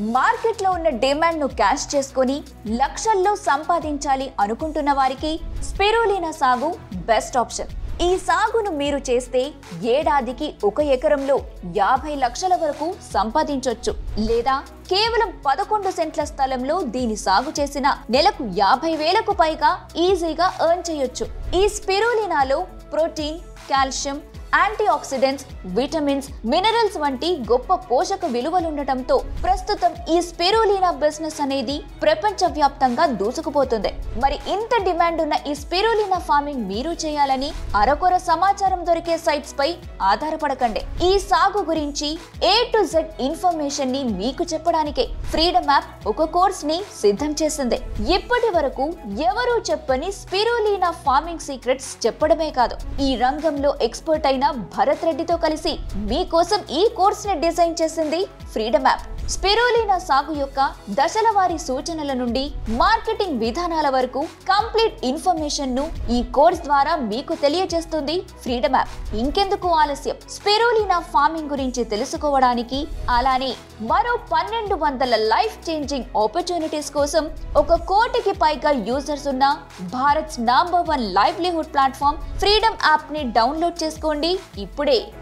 మార్కెట్లో ఉన్న డిమాండ్ను క్యాష్ చేసుకొని లక్షల్లో సంపాదించాలి అనుకుంటున్న వారికి స్పిరులినా సాగు బెస్ట్ ఆప్షన్ ఈ సాగును మీరు చేస్తే ఏడాదికి ఒక ఎకరంలో యాభై లక్షల వరకు సంపాదించొచ్చు లేదా కేవలం పదకొండు సెంట్ల స్థలంలో దీని సాగు చేసిన నెలకు యాభై వేలకు పైగా ఈజీగా ఎర్న్ చేయొచ్చు ఈ స్పిరులినాలో protein calcium anti oxidants vitamins minerals వంటి గొప్ప పోషక విలువలుండటంతో ప్రస్తుతం ఈ స్పిరులినా బిజినెస్ అనేది ప్రపంచవ్యాప్తంగా దూసుకుపోతుంది మరి ఇంత డిమాండ్ ఉన్న ఈ స్పిరులినా ఫార్మింగ్ మీరు చేయాలని అరకొర సమాచారం దొరికే సైట్స్ పై ఆధారపడకండి ఈ సాగు గురించి ఏ టు జెడ్ ఇన్ఫర్మేషన్ ని మీకు చెప్పడానికే ఫ్రీడమ్ యాప్ ఒక కోర్స్ ని సిద్ధం చేసింది ఇప్పటి వరకు ఎవరూ చెప్పని స్పిరులినా ఫార్మింగ్ సీక్రెట్స్ చెప్పడమే కాదు ఈ రంగంలో ఎక్స్పర్ట్ అయిన భరత్ రెడ్డితో కలిసి మీకోసం ఈ కోర్స్ ని డిజైన్ చేసింది ఫ్రీడమ్ యాప్ స్పిరులినా సాగు యొక్క దశల వారి సూచనల నుండి మార్కెటింగ్ విధానాల వరకు కంప్లీట్ ఇన్ఫర్మేషన్ ను ఈ కోర్స్ ద్వారా మీకు తెలియజేస్తుంది ఫ్రీడమ్ యాప్ ఇంకెందుకు ఆలస్యం స్పిరులినా ఫార్మింగ్ గురించి తెలుసుకోవడానికి అలానే మరో పన్నెండు వందల లైఫ్ చేంజింగ్ ఆపర్చునిటీస్ కోసం ఒక కోటికి పైగా యూజర్స్ ఉన్న Bharat number one livelihood platform freedom app ని డౌన్లోడ్ చేసుకోండి ఇప్పుడే